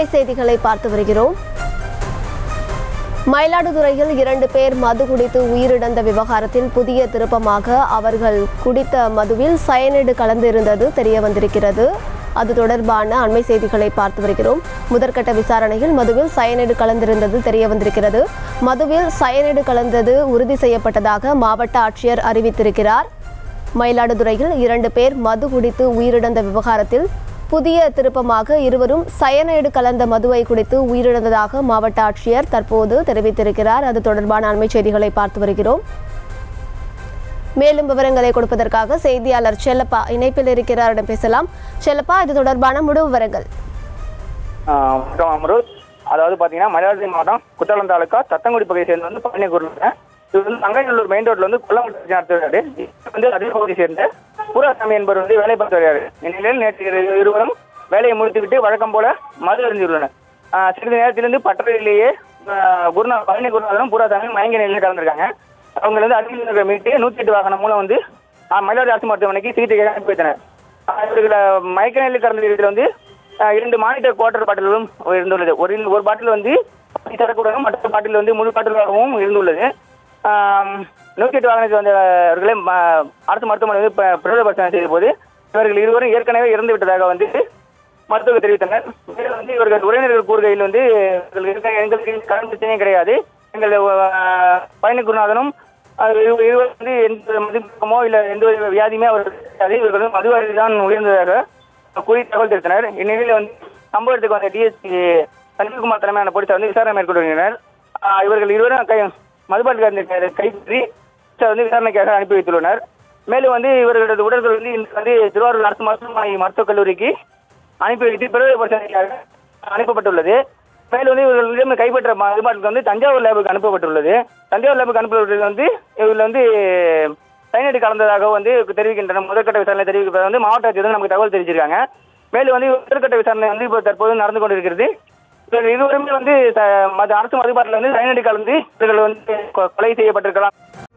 அண்மை செய்திகளை பார்த்து வருகிறோம் மயிலாடுதுறையில் இரண்டு பேர் மது குடித்து உயிரிழந்த விவகாரத்தில் புதிய திருப்பமாக அவர்கள் குடித்த மதுவில் சயனைடு கலந்திருந்தது தெரிய வந்திருக்கிறது அது தொடர்பான அண்மை செய்திகளை பார்த்து வருகிறோம் முதற்கட்ட விசாரணையில் மதுவில் சயனைடு கலந்திருந்தது தெரிய வந்திருக்கிறது மதுவில் சயனைடு கலந்தது உறுதி செய்யப்பட்டதாக மாவட்ட ஆட்சியர் அறிவித்திருக்கிறார் மயிலாடுதுறையில் இரண்டு பேர் மது குடித்து உயிரிழந்த விவகாரத்தில் புதிய திருப்பமாக இருவரும் சயனைடு கலந்த மதுவை குடித்து உயிரிழந்ததாக மாவட்ட ஆட்சியர் தற்போது தெரிவித்திருக்கிறார் அது தொடர்பான அண்மை செய்திகளை பார்த்து வருகிறோம் மேலும் விவரங்களை கொடுப்பதற்காக செய்தியாளர் செல்லப்பா இணைப்பில் இருக்கிறாரிடம் பேசலாம் செல்லப்பா இது தொடர்பான முழு விவரங்கள் ஆஹ் வணக்கம் அமருத் அதாவது பார்த்தீங்கன்னா மயிலாடுதுறை மாவட்டம் குற்றாலம் தாலுக்கா தத்தங்குடி பகுதியை சேர்ந்து வந்து பழனிக்கூர்ல இது வந்து தங்கைநல்லூர் மெயின் ரோட்ல வந்து கொல்லமட்டி நடத்துகிறாரு இவர் வந்து அதே பகுதியை சேர்ந்த பூராசாமி என்பவர் வந்து வேலை பார்த்து வருகிறார் இந்நிலையில் நேற்று இரு- இருவரும் வேலையை முடித்துவிட்டு வழக்கம் போல மது அறிந்துள்ளனர் ஆஹ் சிறிது நேரத்திலிருந்து பட்டறையிலேயே ஆஹ் குருநா பழனி குருநாதனும் பூராசாமியும் மயங்க நிலையில் கலந்துருக்காங்க அவங்க வந்து அருகில் இருக்கிற மீட்டு நூற்றி எட்டு வாகனம் மூலம் வந்து ஆஹ் மயிலாடுதுறை அரசு மருத்துவமனைக்கு சிகிச்சைக்காக அனுப்பி வைத்தனர் ஆஹ் இவர்களை மயக்க நிலையில் கலந்த இதில் வந்து ஆஹ் இரண்டு மானிட்டர் குவார்டர் பாட்டிலும் இருந்துள்ளது ஒரு ஒரு பாட்டில் வந்து சரக்குடனும் மற்ற பாட்டில் வந்து முழு பாட்டிலாகவும் இருந்துள்ளது ஆம், நூற்றி எட்டு வாகனத்தில் வந்தவர்களை ம- அரசு மருத்துவமனை வந்து ப- பிரபல பரிசோதனை செய்த போது இவர்கள் இருவரும் ஏற்கனவே இறந்து விட்டதாக வந்து மருத்துவர் தெரிவித்தனர் மேலும் வந்து இவர்கள் உறவினர்கள் கூறுகையில் வந்து இவர்கள் இருக்க எங்களுக்கு கடன் பிரச்சனையும் கிடையாது எங்கள் ஆஹ், பழனி குருநாதனும் அது இவ- இருவர் வந்து எந்த மதிப்பமோ இல்லை எந்த ஒரு வியாதியுமே அவர்கள் கிடையாது இவர்கள் வந்து மது அருந்தி தான் உயர்ந்ததாக கூறி தகவல் தெரிவித்தனர் இந்நிலையில் வந்து சம்பவத்துக்கு வந்த டிஎஸ்பி சஞ்சீவ்குமார் தலைமையான போலீசார் வந்து விசாரணை மேற்கொண்டு வருகின்றனர் ஆஹ் இவர்கள் இருவரும் கை மதுபாட்டில் கைப்பற்றி வந்து விசாரணைக்காக அனுப்பி வைத்துள்ளனர் மேலும் வந்து இவர்களது உடல்கள் வந்து இன்று வந்து திருவாரூர் அரசு மருத்துவமனை மருத்துவக் கல்லூரிக்கு அனுப்பி வைத்து பிறகு பரிசோதனைக்காக அனுப்பப்பட்டுள்ளது மேலும் வந்து இவர்களிடம் கைப்பற்ற மதுபாட்டில் வந்து தஞ்சாவூர் லேபுக்கு அனுப்பப்பட்டுள்ளது தஞ்சாவூர் லேபுக்கு அனுப்பப்பட்டது வந்து இவர்கள் வந்து சைனைடு கலந்ததாக வந்து தெரிவிக்கின்றன முதற்கட்ட விசாரணை தெரிவிக்கப்பட்ட வந்து மாவட்ட ஆட்சியர் வந்து நமக்கு தகவல் தெரிவிச்சிருக்காங்க மேலும் வந்து முதற்கட்ட விசாரணை வந்து இப்போ தற்போது நடந்து கொண்டிருக்கிறது இவர்கள் இருவருமே வந்து ச- மது அரசு மதுபாட்டில் வந்து சைனைடு கலந்து இவர்கள் வந்து கொ- கொலை செய்யப்பட்டிருக்கலாம்